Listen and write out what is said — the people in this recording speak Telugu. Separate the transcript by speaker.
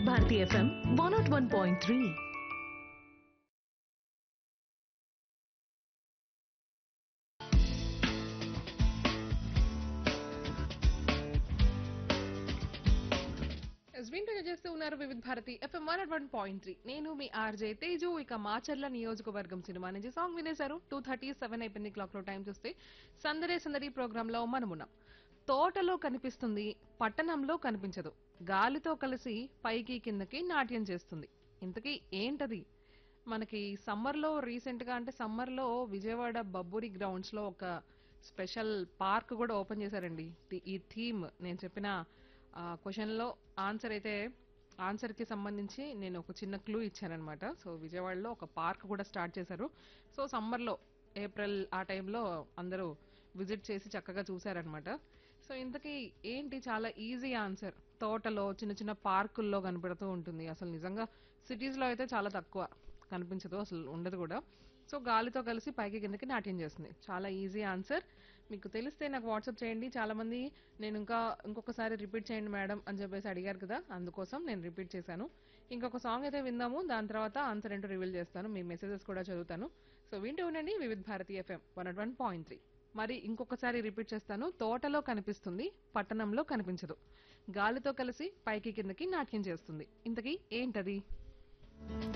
Speaker 1: వివిధ Bharati FM one nought one point three
Speaker 2: వింటూ చేస్తూ ఉన్నారు Vividh Bharati FM one one point three నేను మీ ఆర్జే తేజు ఇక మాచర్ల నియోజకవర్గం సినిమా నుంచి సాంగ్ వినేశారు టూ థర్టీ సెవెన్ అయిపోయింది క్లాక్ లో టైం చూస్తే సందడే సందడి ప్రోగ్రామ్ లో మనమున్నాం తోటలో కనిపిస్తుంది పట్టణంలో కనిపించదు గాలితో కలిసి పైకి కిందకి నాట్యం చేస్తుంది ఇంతకీ ఏంటది మనకి సమ్మర్ లో రీసెంట్ గా అంటే సమ్మర్ లో విజయవాడ బబ్బూరి గ్రౌండ్స్ లో ఒక స్పెషల్ పార్క్ కూడా ఓపెన్ చేశారండి ది- ఈ థీమ్ నేను చెప్పిన క్వశ్చన్ లో ఆన్సర్ అయితే ఆన్సర్ కి సంబంధించి నేను ఒక చిన్న క్లూ ఇచ్చానఅనమాట సో విజయవాడలో ఒక పార్క్ కూడా స్టార్ట్ చేశారు సో సమ్మర్ లో ఏప్రిల్ ఆ టైంలో అందరూ విజిట్ చేసి చక్కగా చూసారనమాట సో ఇంతకీ ఏంటి చాలా ఈజీ ఆన్సర్ తోటలో చిన్న చిన్న పార్కుల్లో కనపడుతూ ఉంటుంది అసలు నిజంగా సిటీస్ లో అయితే చాలా తక్కువ కనిపించదు అసలు ఉండదు కూడా సో గాలితో కలిసి పైకి కిందకి నాట్యం చేస్తుంది చాలా ఈజీ ఆన్సర్ మీకు తెలిస్తే నాకు వాట్సాప్ చేయండి చాలా మంది నేను ఇంకా ఇంకొకసారి రిపీట్ చేయండి మేడం అని చెప్పేసి అడిగారు కదా అందుకోసం నేను రిపీట్ చేశాను ఇంకొక సాంగ్ అయితే విందాము దాని తర్వాత ఆన్సర్ ఏంటో రివీల్ చేస్తాను మీ మెసేజెస్ కూడా చదువుతాను సో వింటూ ఉండండి Vividh Bharati FM one one point three మరి ఇంకొకసారి రిపీట్ చేస్తాను తోటలో కనిపిస్తుంది పట్టణంలో కనిపించదు గాలితో కలిసి పైకి కిందకి నాట్యం చేస్తుంది ఇంతకీ ఏంటది